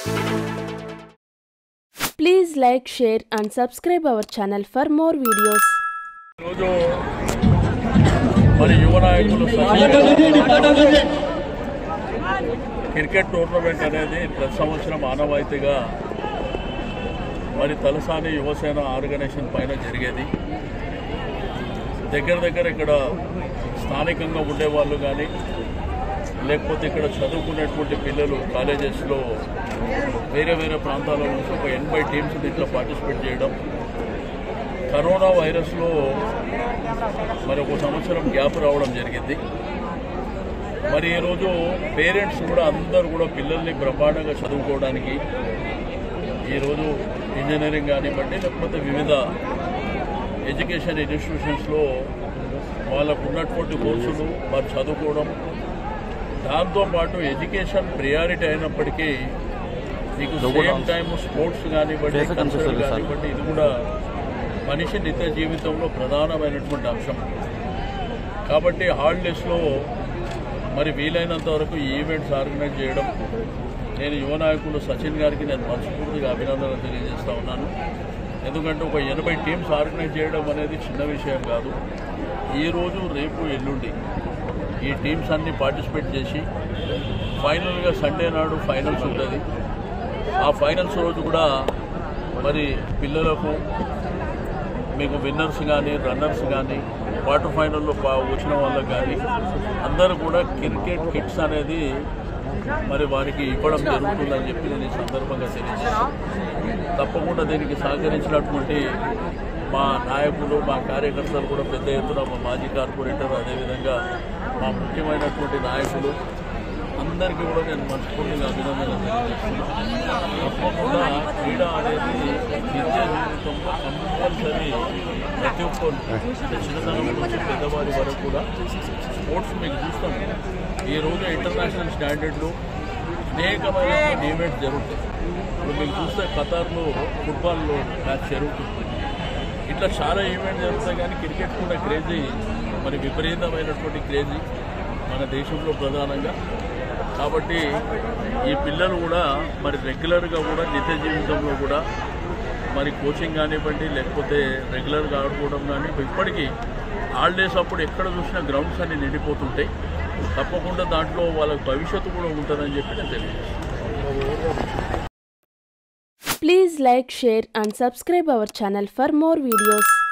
Please like, share and subscribe our channel for more videos. ఈరోజు మరి యువ నాయకులు సచిన్ క్రికెట్ టోర్నమెంట్ అనేది ప్రతి సంవత్సరం ఆనవాయితీగా మరి తలసాని యువసేన ఆర్గనైజేషన్ పైన జరిగేది దగ్గర దగ్గర ఇక్కడ స్థానికంగా ఉండేవాళ్ళు కానీ లేకపోతే ఇక్కడ చదువుకునేటువంటి పిల్లలు కాలేజెస్లో వేరే వేరే ప్రాంతాల నుంచి ఒక ఎనభై టీమ్స్ దీంట్లో పార్టిసిపేట్ చేయడం కరోనా వైరస్లో మరి ఒక సంవత్సరం గ్యాప్ రావడం జరిగింది మరి ఈరోజు పేరెంట్స్ కూడా అందరూ కూడా పిల్లల్ని బ్రహ్మాండంగా చదువుకోవడానికి ఈరోజు ఇంజనీరింగ్ కానివ్వండి లేకపోతే వివిధ ఎడ్యుకేషన్ ఇన్స్టిట్యూషన్స్లో వాళ్ళకు ఉన్నటువంటి కోర్సులు వారు చదువుకోవడం దాంతోపాటు ఎడ్యుకేషన్ ప్రియారిటీ అయినప్పటికీ మీకు సేమ్ టైం స్పోర్ట్స్ కానివ్వండి Face కనిపిస్తుంది కల్చర్ సార్. కానివ్వండి ఇది కూడా మనిషి నిత్య జీవితంలో ప్రధానమైనటువంటి అంశం కాబట్టి హాలిడేస్లో మరి వీలైనంత వరకు ఈ ఈవెంట్స్ ఆర్గనైజ్ చేయడం నేను యువ నాయకులు సచిన్ గారికి నేను మనస్ఫూర్తిగా అభినందనలు తెలియజేస్తా ఉన్నాను ఎందుకంటే ఒక ఎనభై టీమ్స్ ఆర్గనైజ్ చేయడం అనేది చిన్న విషయం కాదు ఈరోజు రేపు ఎల్లుండి ఈ టీమ్స్ అన్ని పార్టిసిపేట్ చేసి ఫైనల్గా సండే నాడు ఫైనల్స్ ఉంటుంది ఆ ఫైనల్స్ రోజు కూడా మరి పిల్లలకు మీకు విన్నర్స్ కానీ రన్నర్స్ కానీ క్వార్టర్ ఫైనల్లో పా- వచ్చిన వాళ్ళకి కానీ అందరూ కూడా క్రికెట్ కిట్స్ అనేది మరి వారికి ఇవ్వడం జరుగుతుందని చెప్పి నేను ఈ సందర్భంగా తెలియజేస్తాను తప్పకుండా దీనికి సహకరించినటువంటి మా నాయకులు మా కార్యకర్తలు కూడా పెద్ద ఎత్తున మా మాజీ కార్పొరేటర్ అదేవిధంగా మా ముఖ్యమైనటువంటి నాయకులు అందరికీ కూడా నేను మనస్ఫూర్తిగా అభినందనలు తెలియజేస్తున్నాను తప్పకుండా క్రీడ అనేది నిత్య జీవితంలో కంపల్సరీ ప్రతి ఒక్కరు అంటే చిన్నతనం నుంచి పెద్దవారి వరకు కూడా స్పోర్ట్స్ మీకు చూస్తాం ఈ రోజు ఇంటర్నేషనల్ స్టాండర్డ్లో అనేకమైన ఈవెంట్స్ జరుగుతాయి ఇప్పుడు మీకు చూస్తే ఖతార్లో ఫుట్బాల్లో మ్యాచ్ జరుగుతుంది ఇట్లా చాలా ఈవెంట్ జరుగుతాయి కానీ క్రికెట్ కూడా క్రేజీ మరి విపరీతమైనటువంటి క్రేజీ మన దేశంలో ప్రధానంగా కాబట్టి ఈ పిల్లలు కూడా మరి రెగ్యులర్గా కూడా నిత్య జీవితంలో కూడా మరి కోచింగ్ కానివ్వండి లేకపోతే రెగ్యులర్గా ఆడుకోవడం కానీ ఇప్పటికీ హాలిడేస్ అప్పుడు ఎక్కడ చూసినా గ్రౌండ్స్ అన్ని నిండిపోతుంటాయి తప్పకుండా దాంట్లో వాళ్ళకి భవిష్యత్తు కూడా ఉంటుందని చెప్పి నేను తెలియజేస్తాను Please like, share and subscribe our channel for more videos.